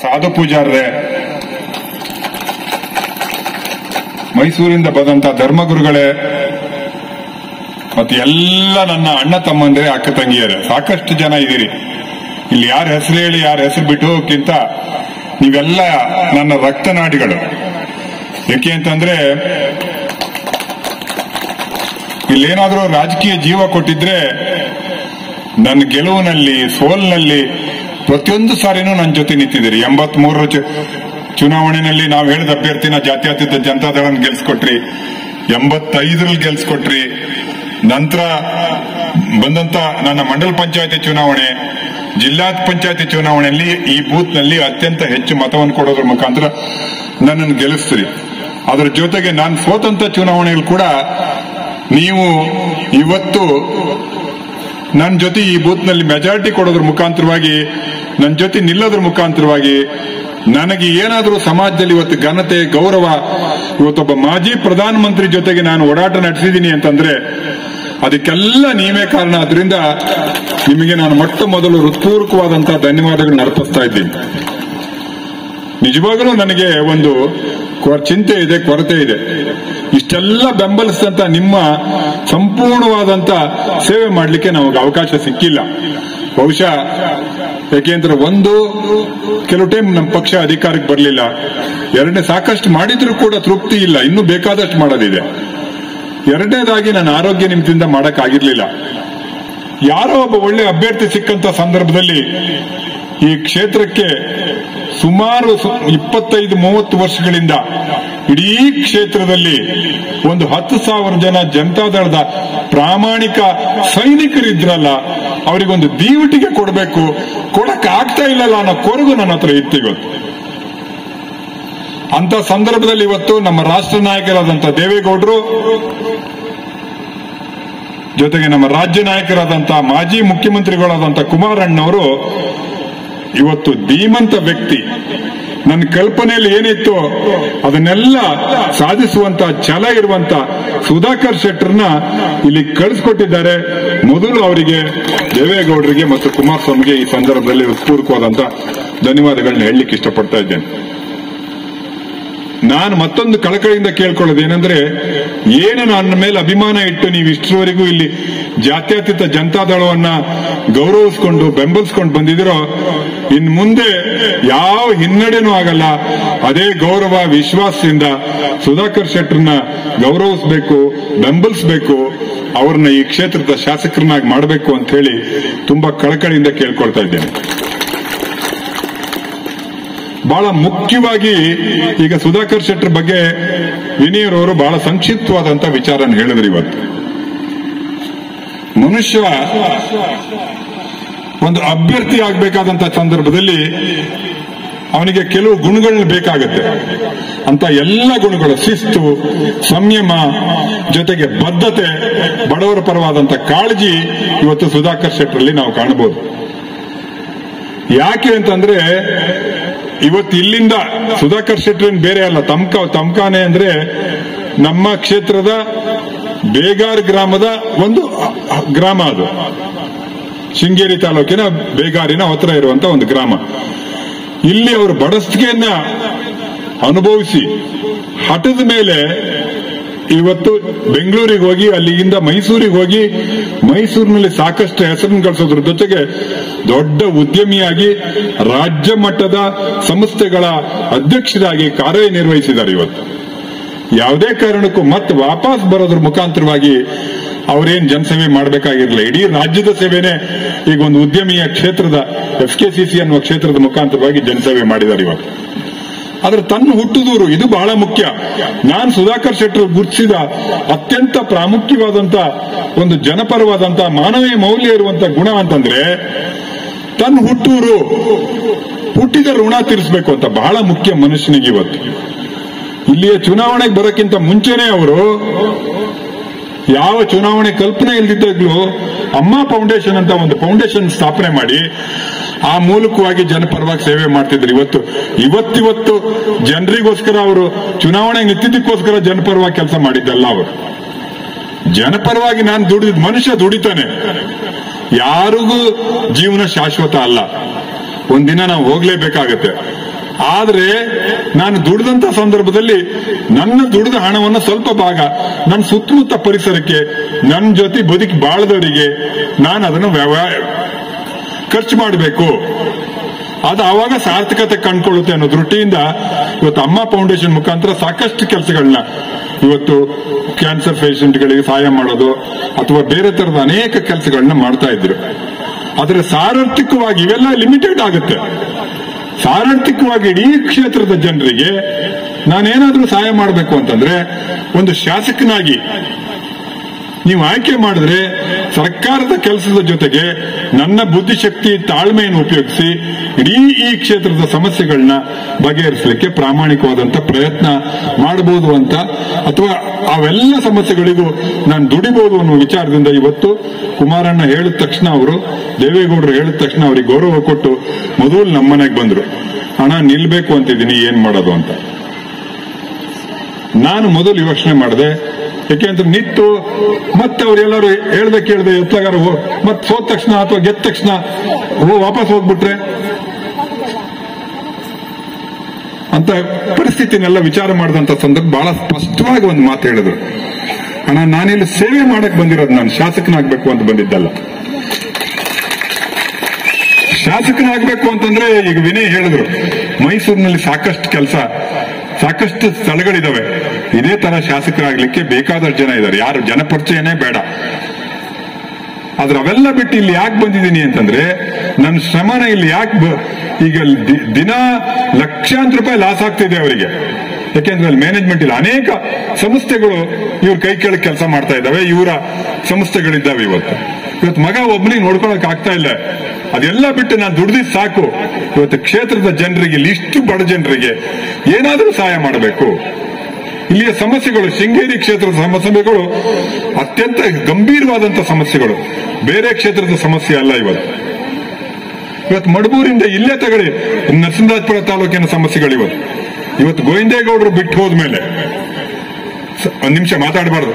ಸಾಧು ಪೂಜಾರ್ರೆ ಮೈಸೂರಿಂದ ಬಂದಂತ ಧರ್ಮಗುರುಗಳೇ ಮತ್ತೆ ಎಲ್ಲ ನನ್ನ ಅಣ್ಣ ತಮ್ಮಂದ್ರೆ ಅಕ್ಕ ತಂಗಿಯರೇ ಸಾಕಷ್ಟು ಜನ ಇದ್ದೀರಿ ಇಲ್ಲಿ ಯಾರ ಹೆಸರು ಹೇಳಿ ಯಾರ ಹೆಸರು ಬಿಟ್ಟು ಹೋಗಕ್ಕಿಂತ ನೀವೆಲ್ಲ ನನ್ನ ರಕ್ತನಾಡಿಗಳು ಯಾಕೆ ಅಂತಂದ್ರೆ ಇಲ್ಲೇನಾದ್ರೂ ರಾಜಕೀಯ ಜೀವ ಕೊಟ್ಟಿದ್ರೆ ನನ್ನ ಗೆಲುವಿನಲ್ಲಿ ಸೋಲ್ನಲ್ಲಿ ಪ್ರತಿಯೊಂದು ಸಾರಿನೂ ನನ್ನ ಜೊತೆ ನಿಂತಿದ್ದೀರಿ ಎಂಬತ್ ಮೂರರ ಚುನಾವಣೆಯಲ್ಲಿ ನಾವು ಹೇಳಿದ ಅಭ್ಯರ್ಥಿನ ಜಾತ್ಯತೀತ ಜನತಾದಳನ ಗೆಲ್ಸ್ಕೊಟ್ರಿ ಎಂಬತ್ತೈದರಲ್ಲಿ ಗೆಲ್ಸ್ಕೊಟ್ರಿ ನಂತರ ಬಂದಂತ ನನ್ನ ಮಂಡಲ ಪಂಚಾಯತಿ ಚುನಾವಣೆ ಜಿಲ್ಲಾ ಪಂಚಾಯತಿ ಚುನಾವಣೆಯಲ್ಲಿ ಈ ಬೂತ್ ನಲ್ಲಿ ಅತ್ಯಂತ ಹೆಚ್ಚು ಮತವನ್ನು ಕೊಡೋದ್ರ ಮುಖಾಂತರ ನನ್ನನ್ನು ಗೆಲ್ಲಿಸ್ತೀರಿ ಅದರ ಜೊತೆಗೆ ನಾನು ಸೋತಂತ ಚುನಾವಣೆಯಲ್ಲಿ ಕೂಡ ನೀವು ಇವತ್ತು ನನ್ನ ಜೊತೆ ಈ ಬೂತ್ ನಲ್ಲಿ ಮೆಜಾರಿಟಿ ಕೊಡೋದ್ರ ಮುಖಾಂತರವಾಗಿ ನನ್ನ ಜೊತೆ ನಿಲ್ಲೋದ್ರ ಮುಖಾಂತರವಾಗಿ ನನಗೆ ಏನಾದರೂ ಸಮಾಜದಲ್ಲಿ ಇವತ್ತು ಘನತೆ ಗೌರವ ಇವತ್ತೊಬ್ಬ ಮಾಜಿ ಪ್ರಧಾನಮಂತ್ರಿ ಜೊತೆಗೆ ನಾನು ಓಡಾಟ ನಡೆಸಿದ್ದೀನಿ ಅಂತಂದ್ರೆ ಅದಕ್ಕೆಲ್ಲ ನೀವೇ ಕಾರಣ ಅದರಿಂದ ನಿಮಗೆ ನಾನು ಮೊಟ್ಟ ಮೊದಲು ಹೃತ್ಪೂರ್ವಕವಾದಂತಹ ಧನ್ಯವಾದಗಳನ್ನ ಅರ್ಪಿಸ್ತಾ ಇದ್ದೀನಿ ನಿಜವಾಗಲೂ ನನಗೆ ಒಂದು ಕೊ- ಚಿಂತೆ ಇದೆ ಕೊರತೆ ಇದೆ ಇಷ್ಟೆಲ್ಲ ಬೆಂಬಲಿಸಿದಂತ ನಿಮ್ಮ ಸಂಪೂರ್ಣವಾದಂತ ಸೇವೆ ಮಾಡಲಿಕ್ಕೆ ನಮಗೆ ಅವಕಾಶ ಸಿಕ್ಕಿಲ್ಲ ಬಹುಶಃ ಯಾಕೆಂದ್ರೆ ಒಂದು ಕೆಲವು ಟೈಮ್ ನಮ್ಮ ಪಕ್ಷ ಅಧಿಕಾರಕ್ಕೆ ಬರಲಿಲ್ಲ ಎರಡನೇ ಸಾಕಷ್ಟು ಮಾಡಿದ್ರೂ ಕೂಡ ತೃಪ್ತಿ ಇಲ್ಲ ಇನ್ನೂ ಬೇಕಾದಷ್ಟು ಮಾಡೋದಿದೆ ಎರಡನೇದಾಗಿ ನನ್ನ ಆರೋಗ್ಯ ನಿಮಿತ್ತದಿಂದ ಮಾಡಕ್ಕಾಗಿರ್ಲಿಲ್ಲ ಯಾರೋ ಒಬ್ಬ ಒಳ್ಳೆ ಅಭ್ಯರ್ಥಿ ಸಿಕ್ಕಂತ ಸಂದರ್ಭದಲ್ಲಿ ಈ ಕ್ಷೇತ್ರಕ್ಕೆ ಸುಮಾರು ಸು- ಇಪ್ಪತ್ತೈದು ಮೂವತ್ತು ವರ್ಷಗಳಿಂದ ಇಡೀ ಕ್ಷೇತ್ರದಲ್ಲಿ ಒಂದು ಹತ್ತು ಸಾವಿರ ಜನ ಜನತಾದಳದ ಪ್ರಾಮಾಣಿಕ ಸೈನಿಕರಿದ್ರಲ್ಲ ಅವರಿಗೊಂದು ದೀವಟಿಗೆ ಕೊಡಬೇಕು ಕೊಡಕ್ ಆಗ್ತಾ ಇಲ್ಲಲ್ಲ ಅನ್ನೋ ಕೊರಗು ನನ್ನ ಹತ್ರ ಇತ್ತು ಇವತ್ತು ಅಂತ ಸಂದರ್ಭದಲ್ಲಿ ಇವತ್ತು ನಮ್ಮ ರಾಷ್ಟ್ರ ನಾಯಕರಾದಂತ ದೇವೇಗೌಡರು ಜೊತೆಗೆ ನಮ್ಮ ರಾಜ್ಯ ನಾಯಕರಾದಂತ ಮಾಜಿ ಮುಖ್ಯಮಂತ್ರಿಗಳಾದಂತ ಕುಮಾರಣ್ಣವರು ಇವತ್ತು ಧೀಮಂತ ವ್ಯಕ್ತಿ ನನ್ನ ಕಲ್ಪನೆಯಲ್ಲಿ ಏನಿತ್ತು ಅದನ್ನೆಲ್ಲ ಸಾಧಿಸುವಂತ ಛಲ ಇರುವಂತ ಸುಧಾಕರ್ ಶೆಟ್ಟರ್ನ ಇಲ್ಲಿ ಕಳಿಸ್ಕೊಟ್ಟಿದ್ದಾರೆ ಮೊದಲು ಅವರಿಗೆ ದೇವೇಗೌಡರಿಗೆ ಮತ್ತು ಕುಮಾರಸ್ವಾಮಿಗೆ ಈ ಸಂದರ್ಭದಲ್ಲಿ ಹೃತ್ಪೂರ್ವಕವಾದಂತ ಧನ್ಯವಾದಗಳನ್ನ ಹೇಳಲಿಕ್ಕೆ ಇಷ್ಟಪಡ್ತಾ ಇದ್ದೇನೆ ನಾನು ಮತ್ತೊಂದು ಕಳಕಳಿಯಿಂದ ಕೇಳ್ಕೊಳ್ಳೋದು ಏನಂದ್ರೆ ಏನು ನನ್ನ ಮೇಲೆ ಅಭಿಮಾನ ಇಟ್ಟು ನೀವು ಇಷ್ಟರವರೆಗೂ ಇಲ್ಲಿ ಜಾತ್ಯತೀತ ಜನತಾದಳವನ್ನ ಗೌರವಿಸ್ಕೊಂಡು ಬೆಂಬಲಿಸ್ಕೊಂಡು ಬಂದಿದಿರೋ ಇನ್ ಮುಂದೆ ಯಾವ ಹಿನ್ನಡೆನೂ ಆಗಲ್ಲ ಅದೇ ಗೌರವ ವಿಶ್ವಾಸದಿಂದ ಸುಧಾಕರ್ ಶೆಟ್ಟರ್ನ ಗೌರವಿಸಬೇಕು ಬೆಂಬಲಿಸಬೇಕು ಅವ್ರನ್ನ ಈ ಕ್ಷೇತ್ರದ ಶಾಸಕರನ್ನಾಗಿ ಮಾಡಬೇಕು ಅಂತ ಹೇಳಿ ತುಂಬಾ ಕಳಕಳಿಯಿಂದ ಕೇಳ್ಕೊಳ್ತಾ ಇದ್ದೇನೆ ಬಹಳ ಮುಖ್ಯವಾಗಿ ಈಗ ಸುಧಾಕರ್ ಶೆಟ್ಟರ್ ಬಗ್ಗೆ ವಿನಯರವರು ಬಹಳ ಸಂಕ್ಷಿಪ್ತವಾದಂತ ವಿಚಾರನ ಹೇಳಿದ್ರು ಇವತ್ತು ಮನುಷ್ಯ ಒಂದು ಅಭ್ಯರ್ಥಿ ಆಗ್ಬೇಕಾದಂತ ಸಂದರ್ಭದಲ್ಲಿ ಅವನಿಗೆ ಕೆಲವು ಗುಣಗಳನ್ನ ಬೇಕಾಗುತ್ತೆ ಅಂತ ಎಲ್ಲ ಗುಣಗಳು ಶಿಸ್ತು ಸಂಯಮ ಜೊತೆಗೆ ಬದ್ಧತೆ ಬಡವರ ಪರವಾದಂತ ಕಾಳಜಿ ಇವತ್ತು ಸುಧಾಕರ್ ಶೆಟ್ಟರಲ್ಲಿ ನಾವು ಕಾಣಬಹುದು ಯಾಕೆ ಅಂತಂದ್ರೆ ಇವತ್ತು ಇಲ್ಲಿಂದ ಸುಧಾಕರ್ ಶೆಟ್ಟರ್ ಬೇರೆ ಅಲ್ಲ ತಮ್ಕ ತಮ್ಕಾನೆ ಅಂದ್ರೆ ನಮ್ಮ ಕ್ಷೇತ್ರದ ಬೇಗಾರ್ ಗ್ರಾಮದ ಒಂದು ಗ್ರಾಮ ಅದು ಶೃಂಗೇರಿ ತಾಲೂಕಿನ ಬೇಗಾರಿನ ಹತ್ರ ಇರುವಂತ ಒಂದು ಗ್ರಾಮ ಇಲ್ಲಿ ಅವರು ಬಡಸ್ತಿಗೆಯನ್ನ ಅನುಭವಿಸಿ ಹಠದ ಮೇಲೆ ಇವತ್ತು ಬೆಂಗಳೂರಿಗೆ ಹೋಗಿ ಅಲ್ಲಿಂದ ಮೈಸೂರಿಗೆ ಹೋಗಿ ಮೈಸೂರಿನಲ್ಲಿ ಸಾಕಷ್ಟು ಹೆಸರನ್ನು ಗಳಿಸೋದ್ರ ಜೊತೆಗೆ ದೊಡ್ಡ ಉದ್ಯಮಿಯಾಗಿ ರಾಜ್ಯ ಮಟ್ಟದ ಸಂಸ್ಥೆಗಳ ಅಧ್ಯಕ್ಷರಾಗಿ ಕಾರ್ಯನಿರ್ವಹಿಸಿದ್ದಾರೆ ಇವತ್ತು ಯಾವುದೇ ಕಾರಣಕ್ಕೂ ಮತ್ತೆ ವಾಪಸ್ ಬರೋದ್ರ ಮುಖಾಂತರವಾಗಿ ಅವರೇನ್ ಜನಸೇವೆ ಮಾಡಬೇಕಾಗಿರಲಿಲ್ಲ ಇಡೀ ರಾಜ್ಯದ ಸೇವೆನೇ ಈಗ ಒಂದು ಉದ್ಯಮಿಯ ಕ್ಷೇತ್ರದ ಎಫ್ ಕೆ ಸಿ ಸಿ ಅನ್ನುವ ಕ್ಷೇತ್ರದ ಮುಖಾಂತರವಾಗಿ ಜನಸೇವೆ ಮಾಡಿದ್ದಾರೆ ಇವತ್ತು ಆದ್ರೆ ತನ್ನ ಹುಟ್ಟುದೂರು ಇದು ಬಹಳ ಮುಖ್ಯ ನಾನು ಸುಧಾಕರ್ ಶೆಟ್ಟರ್ ಗುರುತಿಸಿದ ಅತ್ಯಂತ ಪ್ರಾಮುಖ್ಯವಾದಂತ ಒಂದು ಜನಪರವಾದಂತ ಮಾನವೀಯ ಮೌಲ್ಯ ಇರುವಂತ ಗುಣ ಅಂತಂದ್ರೆ ತನ್ನ ಹುಟ್ಟೂರು ಹುಟ್ಟಿದ ಋಣ ತೀರಿಸಬೇಕು ಅಂತ ಬಹಳ ಮುಖ್ಯ ಮನುಷ್ಯನಿಗೆ ಇವತ್ತು ಇಲ್ಲಿಯ ಚುನಾವಣೆಗೆ ಬರೋಕ್ಕಿಂತ ಮುಂಚೆನೆ ಅವರು ಯಾವ ಚುನಾವಣೆ ಕಲ್ಪನೆ ಇಲ್ದಿದ್ದಾಗ್ಲೂ ಅಮ್ಮ ಫೌಂಡೇಶನ್ ಅಂತ ಒಂದು ಫೌಂಡೇಶನ್ ಸ್ಥಾಪನೆ ಮಾಡಿ ಆ ಮೂಲಕವಾಗಿ ಜನಪರವಾಗಿ ಸೇವೆ ಮಾಡ್ತಿದ್ರು ಇವತ್ತು ಇವತ್ತಿವತ್ತು ಜನರಿಗೋಸ್ಕರ ಅವರು ಚುನಾವಣೆ ನಿಂತಿದ್ದಕ್ಕೋಸ್ಕರ ಜನಪರವಾಗಿ ಕೆಲಸ ಮಾಡಿದ್ದಲ್ಲ ಅವರು ಜನಪರವಾಗಿ ನಾನು ದುಡಿದ ಮನುಷ್ಯ ದುಡಿತಾನೆ ಯಾರಿಗೂ ಜೀವನ ಶಾಶ್ವತ ಅಲ್ಲ ಒಂದಿನ ನಾವು ಹೋಗ್ಲೇಬೇಕಾಗತ್ತೆ ಆದ್ರೆ ನಾನು ದುಡಿದಂತ ಸಂದರ್ಭದಲ್ಲಿ ನನ್ನ ದುಡಿದ ಹಣವನ್ನ ಸ್ವಲ್ಪ ಭಾಗ ನನ್ನ ಸುತ್ತಮುತ್ತ ಪರಿಸರಕ್ಕೆ ನನ್ನ ಜೊತೆ ಬದುಕಿ ಬಾಳದವರಿಗೆ ನಾನು ಅದನ್ನು ವ್ಯವ- ಖರ್ಚು ಮಾಡಬೇಕು ಅದು ಆವಾಗ ಸಾರ್ಥಕತೆ ಕಂಡುಕೊಳ್ಳುತ್ತೆ ಅನ್ನೋ ದೃಷ್ಟಿಯಿಂದ ಇವತ್ತು ಅಮ್ಮ ಫೌಂಡೇಶನ್ ಮುಖಾಂತರ ಸಾಕಷ್ಟು ಕೆಲಸಗಳನ್ನ ಇವತ್ತು ಕ್ಯಾನ್ಸರ್ ಪೇಷಂಟ್ಗಳಿಗೆ ಸಹಾಯ ಮಾಡೋದು ಅಥವಾ ಬೇರೆ ತರದ ಅನೇಕ ಕೆಲಸಗಳನ್ನ ಮಾಡ್ತಾ ಇದ್ರು ಆದ್ರೆ ಸಾರಾರ್ಥಿಕವಾಗಿ ಇವೆಲ್ಲ ಲಿಮಿಟೆಡ್ ಆಗುತ್ತೆ ಸಾರಾರ್ಥಿಕವಾಗಿ ಇಡೀ ಕ್ಷೇತ್ರದ ಜನರಿಗೆ ನಾನೇನಾದ್ರೂ ಸಹಾಯ ಮಾಡಬೇಕು ಅಂತಂದ್ರೆ ಒಂದು ಶಾಸಕನಾಗಿ ನೀವು ಆಯ್ಕೆ ಮಾಡಿದ್ರೆ ಸರ್ಕಾರದ ಕೆಲಸದ ಜೊತೆಗೆ ನನ್ನ ಬುದ್ಧಿಶಕ್ತಿ ತಾಳ್ಮೆಯನ್ನು ಉಪಯೋಗಿಸಿ ಇಡೀ ಈ ಕ್ಷೇತ್ರದ ಸಮಸ್ಯೆಗಳನ್ನ ಬಗೆಹರಿಸಲಿಕ್ಕೆ ಪ್ರಾಮಾಣಿಕವಾದಂತ ಪ್ರಯತ್ನ ಮಾಡಬಹುದು ಅಂತ ಅಥವಾ ಅವೆಲ್ಲ ಸಮಸ್ಯೆಗಳಿಗೂ ನಾನು ದುಡಿಬಹುದು ಅನ್ನೋ ವಿಚಾರದಿಂದ ಇವತ್ತು ಕುಮಾರಣ್ಣ ಹೇಳಿದ ತಕ್ಷಣ ಅವರು ದೇವೇಗೌಡರು ಹೇಳಿದ ತಕ್ಷಣ ಅವರಿಗೆ ಗೌರವ ಕೊಟ್ಟು ಮೊದಲು ನಮ್ಮನೆಗೆ ಬಂದ್ರು ಹಣ ನಿಲ್ಬೇಕು ಅಂತಿದ್ದೀನಿ ಏನ್ ಮಾಡೋದು ಅಂತ ನಾನು ಮೊದಲು ಯೋಚನೆ ಮಾಡಿದೆ ಯಾಕೆಂದ್ರೆ ನಿತ್ತು ಮತ್ತೆ ಅವರೆಲ್ಲರೂ ಹೇಳ್ದೆ ಕೇಳ್ದೆ ಎತ್ತಗಾರ ಮತ್ತೆ ಸೋತ ತಕ್ಷಣ ಅಥವಾ ಗೆದ್ದ ತಕ್ಷಣ ಓ ವಾಪಸ್ ಹೋಗ್ಬಿಟ್ರೆ ಅಂತ ಪರಿಸ್ಥಿತಿನೆಲ್ಲ ವಿಚಾರ ಮಾಡಿದಂತ ಸಂದರ್ಭ ಬಹಳ ಸ್ಪಷ್ಟವಾಗಿ ಒಂದು ಮಾತು ಹೇಳಿದ್ರು ಅಣ್ಣ ನಾನಿಲ್ಲಿ ಸೇವೆ ಮಾಡಕ್ ಬಂದಿರೋದು ನಾನು ಶಾಸಕನಾಗ್ಬೇಕು ಅಂತ ಬಂದಿದ್ದಲ್ಲ ಶಾಸಕನಾಗಬೇಕು ಅಂತಂದ್ರೆ ಈಗ ವಿನಯ್ ಹೇಳಿದ್ರು ಮೈಸೂರಿನಲ್ಲಿ ಸಾಕಷ್ಟು ಕೆಲಸ ಸಾಕಷ್ಟು ಸ್ಥಳಗಳಿದಾವೆ ಇದೇ ತರ ಶಾಸಕರಾಗ್ಲಿಕ್ಕೆ ಬೇಕಾದಷ್ಟು ಜನ ಇದ್ದಾರೆ ಯಾರು ಜನಪರಿಚಯನೇ ಬೇಡ ಆದ್ರೆ ಅವೆಲ್ಲ ಬಿಟ್ಟು ಇಲ್ಲಿ ಯಾಕೆ ಬಂದಿದ್ದೀನಿ ಅಂತಂದ್ರೆ ನನ್ನ ಶ್ರಮನ ಇಲ್ಲಿ ಯಾಕೆ ಬ- ಈಗ ದಿ- ದಿನ ಲಕ್ಷಾಂತರ ರೂಪಾಯಿ ಲಾಸ್ ಆಗ್ತಿದೆ ಅವರಿಗೆ ಯಾಕೆಂದ್ರೆ ಅಲ್ಲಿ ಮ್ಯಾನೇಜ್ಮೆಂಟ್ ಇಲ್ಲ ಅನೇಕ ಸಂಸ್ಥೆಗಳು ಇವ್ರ ಕೈ ಕೆಳಗೆ ಕೆಲಸ ಮಾಡ್ತಾ ಇದ್ದಾವೆ ಇವರ ಸಂಸ್ಥೆಗಳಿದ್ದಾವೆ ಇವತ್ತು ಇವತ್ತು ಮಗ ಒಬ್ಬನಿಗೆ ನೋಡ್ಕೊಳಕ್ ಆಗ್ತಾ ಇಲ್ಲ ಅದೆಲ್ಲ ಬಿಟ್ಟು ನಾನು ದುಡ್ದಿದ್ ಸಾಕು ಇವತ್ತು ಕ್ಷೇತ್ರದ ಜನರಿಗೆ ಇಲ್ಲಿ ಇಷ್ಟು ಬಡ ಜನರಿಗೆ ಏನಾದರೂ ಸಹಾಯ ಮಾಡಬೇಕು ಇಲ್ಲಿಯ ಸಮಸ್ಯೆಗಳು ಶೃಂಗೇರಿ ಕ್ಷೇತ್ರದ ಸಮಸ್ಯೆಗಳು ಅತ್ಯಂತ ಗಂಭೀರವಾದಂತಹ ಸಮಸ್ಯೆಗಳು ಬೇರೆ ಕ್ಷೇತ್ರದ ಸಮಸ್ಯೆ ಅಲ್ಲ ಇವತ್ತು ಇವತ್ತು ಮಡಬೂರಿಂದ ಇಲ್ಲೇ ತಗೊಳ್ಳಿ ನರಸಿಂಹರಾಜಪುರ ತಾಲೂಕಿನ ಸಮಸ್ಯೆಗಳು ಇವತ್ತು ಇವತ್ತು ಗೋವಿಂದೇಗೌಡರು ಬಿಟ್ಟು ಹೋದ್ಮೇಲೆ ಸ- ಒಂದ್ ನಿಮಿಷ ಮಾತಾಡಬಾರ್ದು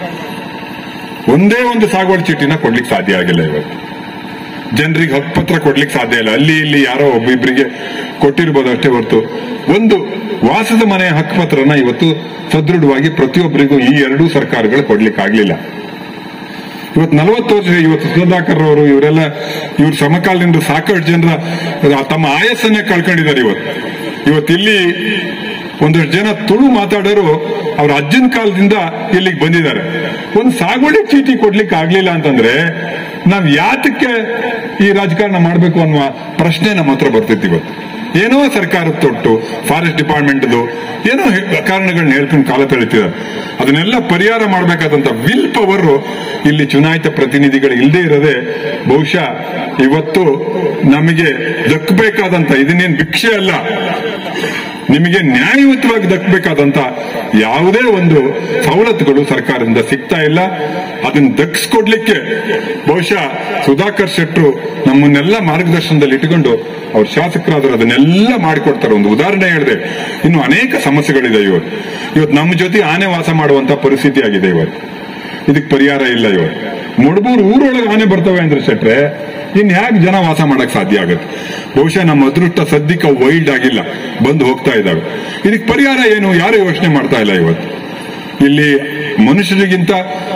ಒಂದೇ ಒಂದು ಸಾಗುವಳಿ ಚೀಟಿನ ಕೊಡ್ಲಿಕ್ಕೆ ಸಾಧ್ಯ ಆಗಿಲ್ಲ ಇವತ್ತು ಜನರಿಗೆ ಹಕ್ಕುಪತ್ರ ಕೊಡ್ಲಿಕ್ಕೆ ಸಾಧ್ಯ ಇಲ್ಲ ಅಲ್ಲಿ ಇಲ್ಲಿ ಯಾರೋ ಒಬ್ಬಿಬ್ರಿಗೆ ಕೊಟ್ಟಿರ್ಬೋದು ಅಷ್ಟೇ ಹೊರತು ಒಂದು ವಾಸದ ಮನೆಯ ಹಕ್ಕುಪತ್ರನ ಇವತ್ತು ಸದೃಢವಾಗಿ ಪ್ರತಿಯೊಬ್ಬರಿಗೂ ಈ ಎರಡೂ ಸರ್ಕಾರಗಳು ಕೊಡ್ಲಿಕ್ಕೆ ಆಗ್ಲಿಲ್ಲ ಇವತ್ತು ನಲವತ್ತು ವರ್ಷ ಇವತ್ತು ಸುಧಾಕರ್ ಅವರು ಇವರೆಲ್ಲ ಇವ್ರ ಸಮಕಾಲೀನರು ಸಾಕಷ್ಟು ಜನರ ತಮ್ಮ ಆಯಸ್ಸನ್ನೇ ಕಳ್ಕೊಂಡಿದ್ದಾರೆ ಇವತ್ತು ಇವತ್ತು ಇಲ್ಲಿ ಒಂದಷ್ಟು ಜನ ತುಳು ಮಾತಾಡೋರು ಅವ್ರ ಅಜ್ಜನ ಕಾಲದಿಂದ ಇಲ್ಲಿಗೆ ಬಂದಿದ್ದಾರೆ ಒಂದು ಸಾಗುವಳಿ ಚೀಟಿ ಕೊಡ್ಲಿಕ್ಕೆ ಆಗ್ಲಿಲ್ಲ ಅಂತಂದ್ರೆ ನಾವ್ ಯಾತಕ್ಕೆ ಈ ರಾಜಕಾರಣ ಮಾಡ್ಬೇಕು ಅನ್ನುವ ಪ್ರಶ್ನೆ ನಮ್ಮ ಹತ್ರ ಬರ್ತಿತ್ತು ಇವತ್ತು ಏನೋ ಸರ್ಕಾರದ ತೊಟ್ಟು ಫಾರೆಸ್ಟ್ ಡಿಪಾರ್ಟ್ಮೆಂಟ್ದು ಏನೋ ಹೇ- ಕಾರಣಗಳನ್ನ ಹೇಳ್ಕೊಂಡು ಕಾಲ ತಳಿತಿದ್ದಾರೆ ಅದನ್ನೆಲ್ಲ ಪರಿಹಾರ ಮಾಡಬೇಕಾದಂತ ವಿಲ್ ಪವರ್ ಇಲ್ಲಿ ಚುನಾಯಿತ ಪ್ರತಿನಿಧಿಗಳು ಇಲ್ಲದೆ ಇರೋದೇ ಬಹುಶಃ ಇವತ್ತು ನಮಗೆ ದಕ್ಕಬೇಕಾದಂತ ಇದನ್ನೇನು ಭಿಕ್ಷೆ ಅಲ್ಲ ನಿಮಗೆ ನ್ಯಾಯಯುತವಾಗಿ ದಕ್ಕಬೇಕಾದಂತ ಯಾವುದೇ ಒಂದು ಸವಲತ್ತುಗಳು ಸರ್ಕಾರದಿಂದ ಸಿಗ್ತಾ ಇಲ್ಲ ಅದನ್ನ ದಕ್ಕಿಸ್ಕೊಡ್ಲಿಕ್ಕೆ ಬಹುಶಃ ಸುಧಾಕರ್ ಶೆಟ್ರು ನಮ್ಮನ್ನೆಲ್ಲ ಮಾರ್ಗದರ್ಶನದಲ್ಲಿ ಇಟ್ಟುಕೊಂಡು ಅವ್ರ ಶಾಸಕರಾದ್ರು ಅದನ್ನೆಲ್ಲ ಮಾಡಿಕೊಡ್ತಾರೆ ಒಂದು ಉದಾಹರಣೆ ಹೇಳಿದೆ ಇನ್ನು ಅನೇಕ ಸಮಸ್ಯೆಗಳಿದೆ ಇವತ್ತು ಇವತ್ತು ನಮ್ಮ ಜೊತೆ ಆನೆ ವಾಸ ಮಾಡುವಂತ ಪರಿಸ್ಥಿತಿ ಆಗಿದೆ ಇವತ್ತು ಇದಕ್ಕೆ ಪರಿಹಾರ ಇಲ್ಲ ಇವತ್ತು ಮುಡಬೂರು ಊರೊಳಗೆ ಆನೆ ಬರ್ತವೆ ಅಂದ್ರೆ ಶೆಟ್ರೆ ಇನ್ ಹೇಗೆ ಜನ ವಾಸ ಮಾಡಕ್ ಸಾಧ್ಯ ಆಗುತ್ತೆ ಬಹುಶಃ ನಮ್ಮ ಅದೃಷ್ಟ ಸದ್ಯಕ್ಕೆ ವೈಲ್ಡ್ ಆಗಿಲ್ಲ ಬಂದು ಹೋಗ್ತಾ ಇದ್ದಾವೆ ಇದಕ್ಕೆ ಪರಿಹಾರ ಏನು ಯಾರು ಯೋಚನೆ ಮಾಡ್ತಾ ಇಲ್ಲ ಇವತ್ತು ಇಲ್ಲಿ ಮನುಷ್ಯರಿಗಿಂತ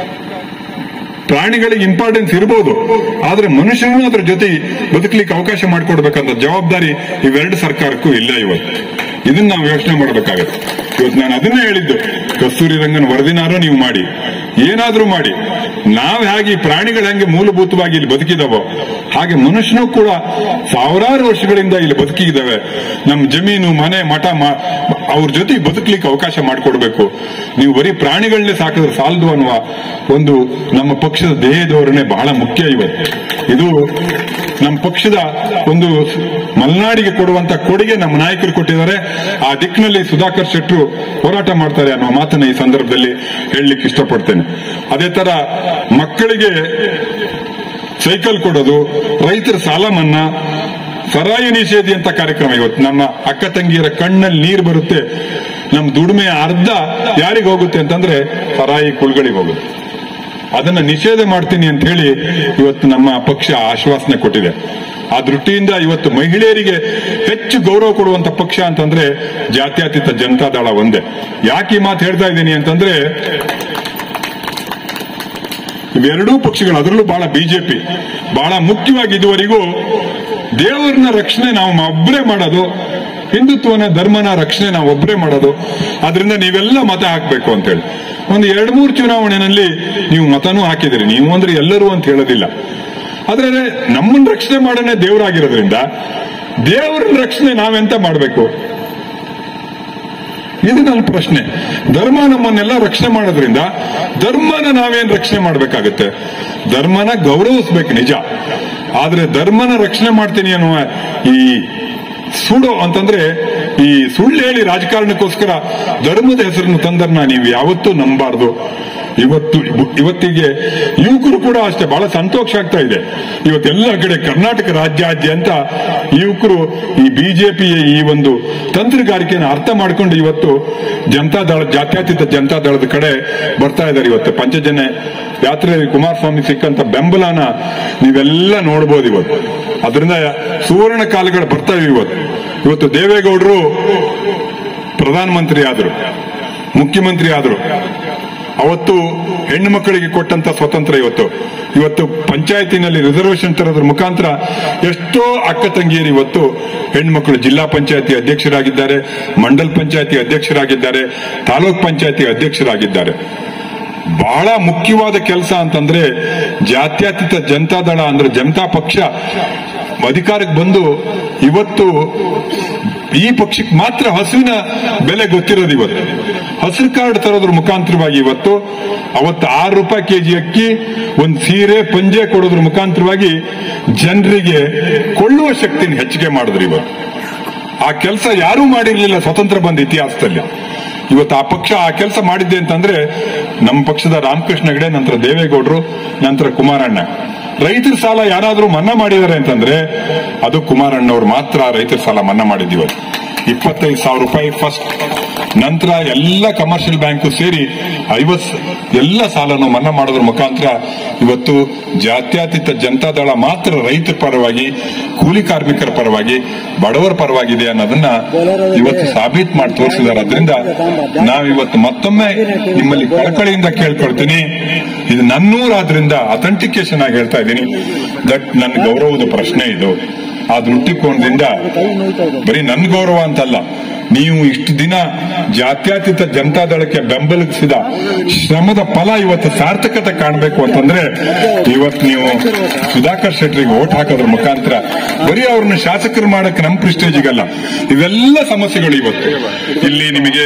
ಪ್ರಾಣಿಗಳಿಗೆ ಇಂಪಾರ್ಟೆನ್ಸ್ ಇರಬಹುದು ಆದ್ರೆ ಮನುಷ್ಯನು ಅದ್ರ ಜೊತೆ ಬದುಕಲಿಕ್ಕೆ ಅವಕಾಶ ಮಾಡಿಕೊಡ್ಬೇಕಂತ ಜವಾಬ್ದಾರಿ ಇವೆರಡು ಸರ್ಕಾರಕ್ಕೂ ಇಲ್ಲ ಇವತ್ತು ಇದನ್ನ ನಾವು ಯೋಚನೆ ಮಾಡಬೇಕಾಗತ್ತೆ ಇವತ್ತು ನಾನು ಅದನ್ನೇ ಹೇಳಿದ್ದು ಕಸ್ತೂರಿ ರಂಗನ್ ವರದಿನಾರು ನೀವು ಮಾಡಿ ಏನಾದ್ರೂ ಮಾಡಿ ನಾವ್ ಹೇಗೆ ಈ ಪ್ರಾಣಿಗಳು ಹೆಂಗೆ ಮೂಲಭೂತವಾಗಿ ಇಲ್ಲಿ ಬದುಕಿದಾವೋ ಹಾಗೆ ಮನುಷ್ಯನು ಕೂಡ ಸಾವಿರಾರು ವರ್ಷಗಳಿಂದ ಇಲ್ಲಿ ಬದುಕಿದ್ದಾವೆ ನಮ್ಮ ಜಮೀನು ಮನೆ ಮಠ ಮ- ಅವ್ರ ಜೊತೆ ಬದುಕಲಿಕ್ಕೆ ಅವಕಾಶ ಮಾಡಿಕೊಡ್ಬೇಕು ನೀವು ಬರೀ ಪ್ರಾಣಿಗಳನ್ನೇ ಸಾಕಿದ್ರೆ ಸಾಲದು ಅನ್ನುವ ಒಂದು ನಮ್ಮ ಪಕ್ಷದ ದೇಹ ಧೋರಣೆ ಬಹಳ ಮುಖ್ಯ ಇವತ್ತು ಇದು ನಮ್ಮ ಪಕ್ಷದ ಒಂದು ಮಲೆನಾಡಿಗೆ ಕೊಡುವಂತ ಕೊಡುಗೆ ನಮ್ಮ ನಾಯಕರು ಕೊಟ್ಟಿದ್ದಾರೆ ಆ ದಿಕ್ಕಿನಲ್ಲಿ ಸುಧಾಕರ್ ಶೆಟ್ರು ಹೋರಾಟ ಮಾಡ್ತಾರೆ ಅನ್ನೋ ಮಾತನ್ನ ಈ ಸಂದರ್ಭದಲ್ಲಿ ಹೇಳಲಿಕ್ಕೆ ಇಷ್ಟಪಡ್ತೇನೆ ಅದೇ ತರ ಮಕ್ಕಳಿಗೆ ಸೈಕಲ್ ಕೊಡೋದು ರೈತರ ಸಾಲ ಮನ್ನಾ ಸರಾಯಿ ನಿಷೇಧಿ ಅಂತ ಕಾರ್ಯಕ್ರಮ ಇವತ್ತು ನಮ್ಮ ಅಕ್ಕ ತಂಗಿಯರ ಕಣ್ಣಲ್ಲಿ ನೀರು ಬರುತ್ತೆ ನಮ್ಮ ದುಡಿಮೆ ಅರ್ಧ ಯಾರಿಗೆ ಹೋಗುತ್ತೆ ಅಂತಂದ್ರೆ ಸರಾಯಿ ಕುಳ್ಗಳಿಗೆ ಹೋಗುತ್ತೆ ಅದನ್ನ ನಿಷೇಧ ಮಾಡ್ತೀನಿ ಅಂತ ಹೇಳಿ ಇವತ್ತು ನಮ್ಮ ಪಕ್ಷ ಆಶ್ವಾಸನೆ ಕೊಟ್ಟಿದೆ ಆ ದೃಷ್ಟಿಯಿಂದ ಇವತ್ತು ಮಹಿಳೆಯರಿಗೆ ಹೆಚ್ಚು ಗೌರವ ಕೊಡುವಂತ ಪಕ್ಷ ಅಂತಂದ್ರೆ ಜಾತ್ಯತೀತ ಜನತಾದಳ ಒಂದೇ ಯಾಕೆ ಈ ಮಾತು ಹೇಳ್ತಾ ಇದ್ದೀನಿ ಅಂತಂದ್ರೆ ಇವೆರಡೂ ಪಕ್ಷಗಳು ಅದರಲ್ಲೂ ಬಹಳ ಬಿಜೆಪಿ ಬಹಳ ಮುಖ್ಯವಾಗಿ ಇದುವರೆಗೂ ದೇವರನ್ನ ರಕ್ಷಣೆ ನಾವು ಒಬ್ಬರೇ ಮಾಡೋದು ಹಿಂದುತ್ವನ ಧರ್ಮನ ರಕ್ಷಣೆ ನಾವು ಒಬ್ಬರೇ ಮಾಡೋದು ಅದರಿಂದ ನೀವೆಲ್ಲ ಮತ ಹಾಕ್ಬೇಕು ಅಂತೇಳಿ ಒಂದು ಎರಡು ಮೂರು ಚುನಾವಣೆಯಲ್ಲಿ ನೀವು ಮತನೂ ಹಾಕಿದಿರಿ ನೀವು ಅಂದ್ರೆ ಎಲ್ಲರೂ ಅಂತ ಹೇಳೋದಿಲ್ಲ ಆದ್ರೆ ನಮ್ಮನ್ನ ರಕ್ಷಣೆ ಮಾಡೋಣ ದೇವರಾಗಿರೋದ್ರಿಂದ ದೇವರನ್ನ ರಕ್ಷಣೆ ನಾವೆಂತ ಮಾಡಬೇಕು ಇದು ನನ್ನ ಪ್ರಶ್ನೆ ಧರ್ಮ ನಮ್ಮನ್ನೆಲ್ಲ ರಕ್ಷಣೆ ಮಾಡೋದ್ರಿಂದ ಧರ್ಮನ ನಾವೇನ್ ರಕ್ಷಣೆ ಮಾಡ್ಬೇಕಾಗತ್ತೆ ಧರ್ಮನ ಗೌರವಿಸ್ಬೇಕು ನಿಜ ಆದ್ರೆ ಧರ್ಮನ ರಕ್ಷಣೆ ಮಾಡ್ತೀನಿ ಅನ್ನುವ ಈ ಸುಡು ಅಂತಂದ್ರೆ ಈ ಸುಳ್ಳು ಹೇಳಿ ರಾಜಕಾರಣಕ್ಕೋಸ್ಕರ ಧರ್ಮದ ಹೆಸರನ್ನು ತಂದರ್ನ ನೀವು ಯಾವತ್ತೂ ನಂಬಾರ್ದು ಇವತ್ತು ಇವತ್ತಿಗೆ ಯುವಕರು ಕೂಡ ಅಷ್ಟೇ ಬಹಳ ಸಂತೋಷ ಆಗ್ತಾ ಇದೆ ಇವತ್ತೆಲ್ಲ ಕಡೆ ಕರ್ನಾಟಕ ರಾಜ್ಯಾದ್ಯಂತ ಯುವಕರು ಈ ಬಿಜೆಪಿಯ ಈ ಒಂದು ತಂತ್ರಗಾರಿಕೆಯನ್ನು ಅರ್ಥ ಮಾಡ್ಕೊಂಡು ಇವತ್ತು ಜನತಾದಳ ಜಾತ್ಯತೀತ ಜನತಾದಳದ ಕಡೆ ಬರ್ತಾ ಇದ್ದಾರೆ ಇವತ್ತು ಪಂಚಜನ್ಯ ಯಾತ್ರೆ ಕುಮಾರಸ್ವಾಮಿ ಸಿಕ್ಕಂತ ಬೆಂಬಲನ ನೀವೆಲ್ಲ ನೋಡ್ಬೋದು ಇವತ್ತು ಅದರಿಂದ ಸುವರ್ಣ ಕಾಲಗಳು ಬರ್ತಾ ಇವೆ ಇವತ್ತು ಇವತ್ತು ದೇವೇಗೌಡರು ಪ್ರಧಾನಮಂತ್ರಿ ಆದರು ಮುಖ್ಯಮಂತ್ರಿ ಆದರು ಅವತ್ತು ಹೆಣ್ಣು ಮಕ್ಕಳಿಗೆ ಕೊಟ್ಟಂತ ಸ್ವತಂತ್ರ ಇವತ್ತು ಇವತ್ತು ಪಂಚಾಯತಿನಲ್ಲಿ ರಿಸರ್ವೇಶನ್ ತರೋದ್ರ ಮುಖಾಂತರ ಎಷ್ಟೋ ಅಕ್ಕ ತಂಗಿಯರು ಇವತ್ತು ಹೆಣ್ಮಕ್ಳು ಜಿಲ್ಲಾ ಪಂಚಾಯತಿ ಅಧ್ಯಕ್ಷರಾಗಿದ್ದಾರೆ ಮಂಡಲ್ ಪಂಚಾಯತಿ ಅಧ್ಯಕ್ಷರಾಗಿದ್ದಾರೆ ತಾಲೂಕ್ ಪಂಚಾಯತಿ ಅಧ್ಯಕ್ಷರಾಗಿದ್ದಾರೆ ಬಹಳ ಮುಖ್ಯವಾದ ಕೆಲಸ ಅಂತಂದ್ರೆ ಜಾತ್ಯತೀತ ಜನತಾದಳ ಅಂದ್ರೆ ಜನತಾ ಪಕ್ಷ ಅಧಿಕಾರಕ್ಕೆ ಬಂದು ಇವತ್ತು ಈ ಪಕ್ಷಕ್ಕೆ ಮಾತ್ರ ಹಸುವಿನ ಬೆಲೆ ಗೊತ್ತಿರೋದು ಇವತ್ತು ಹಸಿರು ಕಾರ್ಡ್ ತರೋದ್ರ ಮುಖಾಂತರವಾಗಿ ಇವತ್ತು ಅವತ್ತು ಆರು ರೂಪಾಯಿ ಕೆಜಿ ಅಕ್ಕಿ ಒಂದು ಸೀರೆ ಪಂಜೆ ಕೊಡೋದ್ರ ಮುಖಾಂತರವಾಗಿ ಜನರಿಗೆ ಕೊಳ್ಳುವ ಶಕ್ತಿನ ಹೆಚ್ಚಿಗೆ ಮಾಡಿದ್ರು ಇವತ್ತು ಆ ಕೆಲಸ ಯಾರೂ ಮಾಡಿರ್ಲಿಲ್ಲ ಸ್ವತಂತ್ರ ಬಂದ ಇತಿಹಾಸದಲ್ಲಿ ಇವತ್ತು ಆ ಪಕ್ಷ ಆ ಕೆಲಸ ಮಾಡಿದ್ದೆ ಅಂತಂದ್ರೆ ನಮ್ಮ ಪಕ್ಷದ ರಾಮಕೃಷ್ಣ ಹೆಗಡೆ ನಂತರ ದೇವೇಗೌಡರು ನಂತರ ಕುಮಾರಣ್ಣ ರೈತರ ಸಾಲ ಯಾರಾದ್ರೂ ಮನ್ನಾ ಮಾಡಿದ್ದಾರೆ ಅಂತಂದ್ರೆ ಅದು ಕುಮಾರಣ್ಣವ್ರು ಮಾತ್ರ ರೈತರ ಸಾಲ ಮನ್ನಾ ಮಾಡಿದ್ದೀವಿ ಇಪ್ಪತ್ತೈದು ಸಾವಿರ ರೂಪಾಯಿ ಫಸ್ಟ್ ನಂತರ ಎಲ್ಲ ಕಮರ್ಷಿಯಲ್ ಬ್ಯಾಂಕ್ ಸೇರಿ ಐವತ್ ಎಲ್ಲ ಸಾಲನು ಮನ್ನಾ ಮಾಡೋದ್ರ ಮುಖಾಂತರ ಇವತ್ತು ಜಾತ್ಯತೀತ ಜನತಾದಳ ಮಾತ್ರ ರೈತರ ಪರವಾಗಿ ಕೂಲಿ ಕಾರ್ಮಿಕರ ಪರವಾಗಿ ಬಡವರ ಪರವಾಗಿದೆ ಅನ್ನೋದನ್ನ ಇವತ್ತು ಸಾಬೀತು ಮಾಡಿ ತೋರಿಸಿದ್ದಾರೆ ಅದರಿಂದ ನಾವಿವತ್ತು ಮತ್ತೊಮ್ಮೆ ನಿಮ್ಮಲ್ಲಿ ಕಳಕಳಿಯಿಂದ ಕೇಳ್ಕೊಳ್ತೀನಿ ಇದು ನನ್ನೂರಾದ್ರಿಂದ ಅಥೆಂಟಿಕೇಶನ್ ಆಗಿ ಹೇಳ್ತಾ ಇದ್ದೀನಿ ದಟ್ ನನ್ನ ಗೌರವದ ಪ್ರಶ್ನೆ ಇದು ಆ ದೃಷ್ಟಿಕೋನದಿಂದ ಬರೀ ನನ್ನ ಗೌರವ ಅಂತಲ್ಲ ನೀವು ಇಷ್ಟು ದಿನ ಜಾತ್ಯತೀತ ಜನತಾದಳಕ್ಕೆ ಬೆಂಬಲಿಸಿದ ಶ್ರಮದ ಫಲ ಇವತ್ತು ಸಾರ್ಥಕತೆ ಕಾಣಬೇಕು ಅಂತಂದ್ರೆ ಇವತ್ತು ನೀವು ಸುಧಾಕರ್ ಶೆಟ್ಟರಿಗೆ ಓಟ್ ಹಾಕೋದ್ರ ಮುಖಾಂತರ ಬರೀ ಅವ್ರನ್ನ ಶಾಸಕರು ಮಾಡಕ್ಕೆ ನಮ್ಮ ಪ್ರಿಸ್ಟೇಜಿಗಲ್ಲ ಇವೆಲ್ಲ ಸಮಸ್ಯೆಗಳು ಇವತ್ತು ಇಲ್ಲಿ ನಿಮಗೆ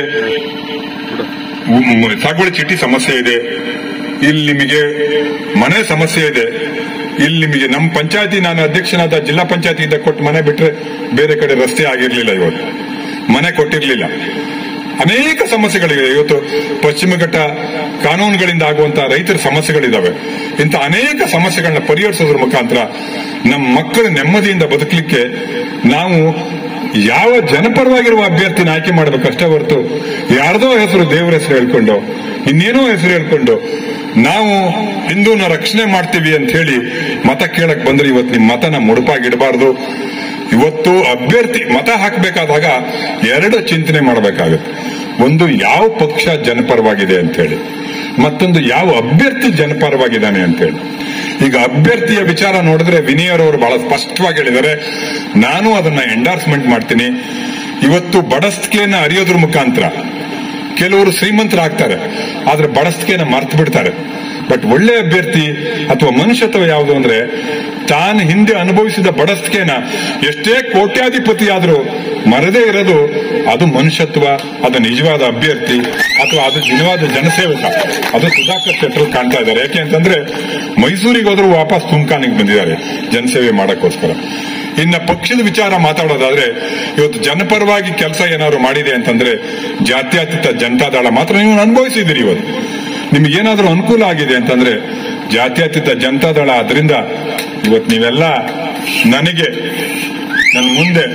ಉಮ್, ಸಾಗುವಳಿ ಚೀಟಿ ಸಮಸ್ಯೆ ಇದೆ ಇಲ್ಲಿ ನಿಮಗೆ ಮನೆ ಸಮಸ್ಯೆ ಇದೆ ಇಲ್ಲಿ ನಿಮಗೆ ನಮ್ಮ ಪಂಚಾಯತಿ ನಾನು ಅಧ್ಯಕ್ಷನಾದ ಜಿಲ್ಲಾ ಪಂಚಾಯತಿಯಿಂದ ಕೊಟ್ಟು ಮನೆ ಬಿಟ್ರೆ ಬೇರೆ ಕಡೆ ರಸ್ತೆ ಆಗಿರ್ಲಿಲ್ಲ ಇವತ್ತು ಮನೆ ಕೊಟ್ಟಿರ್ಲಿಲ್ಲ ಅನೇಕ ಸಮಸ್ಯೆಗಳಿವೆ ಇವತ್ತು ಪಶ್ಚಿಮ ಘಟ್ಟ ಕಾನೂನುಗಳಿಂದ ಆಗುವಂತಹ ರೈತರ ಸಮಸ್ಯೆಗಳಿದಾವೆ ಇಂಥ ಅನೇಕ ಸಮಸ್ಯೆಗಳನ್ನ ಪರಿಹರಿಸೋದ್ರ ಮುಖಾಂತರ ನಮ್ಮ ಮಕ್ಕಳು ನೆಮ್ಮದಿಯಿಂದ ಬದುಕಲಿಕ್ಕೆ ನಾವು ಯಾವ ಜನಪರವಾಗಿರುವ ಅಭ್ಯರ್ಥಿನ ಆಯ್ಕೆ ಮಾಡಬೇಕಷ್ಟೇ ಹೊರತು ಯಾರ್ದೋ ಹೆಸರು ದೇವರ ಹೆಸರು ಹೇಳ್ಕೊಂಡು ಇನ್ನೇನೋ ಹೆಸರು ಹೇಳ್ಕೊಂಡು ನಾವು ಹಿಂದೂನ ರಕ್ಷಣೆ ಮಾಡ್ತೀವಿ ಅಂತ ಹೇಳಿ ಮತ ಕೇಳಕ್ ಬಂದ್ರೆ ಇವತ್ತು ನಿಮ್ ಮತನ ಮುಡುಪಾಗಿಡಬಾರ್ದು ಇವತ್ತು ಅಭ್ಯರ್ಥಿ ಮತ ಹಾಕಬೇಕಾದಾಗ ಎರಡು ಚಿಂತನೆ ಮಾಡಬೇಕಾಗುತ್ತೆ ಒಂದು ಯಾವ ಪಕ್ಷ ಜನಪರವಾಗಿದೆ ಅಂತ ಹೇಳಿ ಮತ್ತೊಂದು ಯಾವ ಅಭ್ಯರ್ಥಿ ಜನಪರವಾಗಿದ್ದಾನೆ ಅಂತ ಹೇಳಿ ಈಗ ಅಭ್ಯರ್ಥಿಯ ವಿಚಾರ ನೋಡಿದ್ರೆ ವಿನಯರವರು ಬಹಳ ಸ್ಪಷ್ಟವಾಗಿ ಹೇಳಿದ್ದಾರೆ ನಾನು ಅದನ್ನ ಎಂಡಾರ್ಸ್ಮೆಂಟ್ ಮಾಡ್ತೀನಿ ಇವತ್ತು ಬಡಸ್ತಿಕೆಯನ್ನ ಅರಿಯೋದ್ರ ಮುಖಾಂತರ ಕೆಲವರು ಶ್ರೀಮಂತರಾಗ್ತಾರೆ ಆದ್ರೆ ಬಡಸ್ತಿಕೆನ ಮರ್ತು ಬಿಡ್ತಾರೆ ಬಟ್ ಒಳ್ಳೆ ಅಭ್ಯರ್ಥಿ ಅಥವಾ ಮನುಷ್ಯತ್ವ ಯಾವುದು ಅಂದ್ರೆ ತಾನು ಹಿಂದೆ ಅನುಭವಿಸಿದ ಬಡಸ್ತಿಕೆನ ಎಷ್ಟೇ ಕೋಟ್ಯಾಧಿಪತಿ ಆದ್ರೂ ಮರದೇ ಇರೋದು ಅದು ಮನುಷ್ಯತ್ವ ಅದು ನಿಜವಾದ ಅಭ್ಯರ್ಥಿ ಅಥವಾ ಅದು ನಿಜವಾದ ಜನಸೇವಕ ಅದು ಸುಧಾಕರ್ ಶೆಟ್ಟರು ಕಾಣ್ತಾ ಇದ್ದಾರೆ ಯಾಕೆ ಅಂತಂದ್ರೆ ಮೈಸೂರಿಗೆ ಹೋದ್ರು ವಾಪಸ್ ತುಮಕಾನಿಗೆ ಬಂದಿದ್ದಾರೆ ಜನಸೇವೆ ಮಾಡಕ್ಕೋಸ್ಕರ ಇನ್ನ ಪಕ್ಷದ ವಿಚಾರ ಮಾತಾಡೋದಾದ್ರೆ ಇವತ್ತು ಜನಪರವಾಗಿ ಕೆಲಸ ಏನಾದ್ರು ಮಾಡಿದೆ ಅಂತಂದ್ರೆ ಜಾತ್ಯತೀತ ಜನತಾದಳ ಮಾತ್ರ ನೀವು ಅನುಭವಿಸಿದ್ದೀರಿ ಇವತ್ತು ನಿಮ್ಗೇನಾದ್ರೂ ಅನುಕೂಲ ಆಗಿದೆ ಅಂತಂದ್ರೆ ಜಾತ್ಯತೀತ ಜನತಾದಳ ಅದರಿಂದ ಇವತ್ತು ನೀವೆಲ್ಲ ನನಗೆ ನನ್ನ ಮುಂದೆ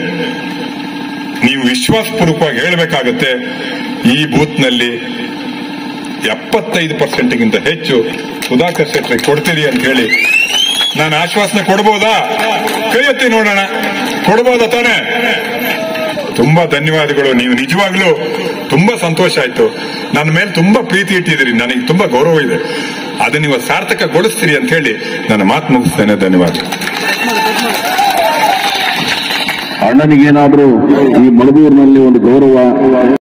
ನೀವು ವಿಶ್ವಾಸಪೂರ್ವಕವಾಗಿ ಹೇಳಬೇಕಾಗತ್ತೆ ಈ ಬೂತ್ನಲ್ಲಿ ಎಪ್ಪತ್ತೈದು ಪರ್ಸೆಂಟ್ಗಿಂತ ಹೆಚ್ಚು ಸುಧಾಕರ್ ಶೆಟ್ಟರಿಗೆ ಕೊಡ್ತೀರಿ ಅಂತ ಹೇಳಿ ನಾನು ಆಶ್ವಾಸನೆ ಕೊಡ್ಬೋದಾ ಕೈ ಎತ್ತಿ ನೋಡೋಣ ಕೊಡ್ಬೋದಾ ತಾನೇ ತುಂಬಾ ಧನ್ಯವಾದಗಳು ನೀವು ನಿಜವಾಗ್ಲೂ ತುಂಬಾ ಸಂತೋಷ ಆಯ್ತು ನನ್ನ ಮೇಲೆ ತುಂಬಾ ಪ್ರೀತಿ ಇಟ್ಟಿದ್ದೀರಿ ನನಗೆ ತುಂಬಾ ಗೌರವ ಇದೆ ಅದನ್ನ ನೀವು ಸಾರ್ಥಕಗೊಳಿಸ್ತೀರಿ ಅಂತ ಹೇಳಿ ನನ್ನ ಮಾತು ಮುಗಿಸ್ತೇನೆ ಧನ್ಯವಾದ ಅಣ್ಣನಿಗೇನಾದ್ರೂ ಈ ಮಳಬೂರಿನಲ್ಲಿ ಒಂದು ಗೌರವ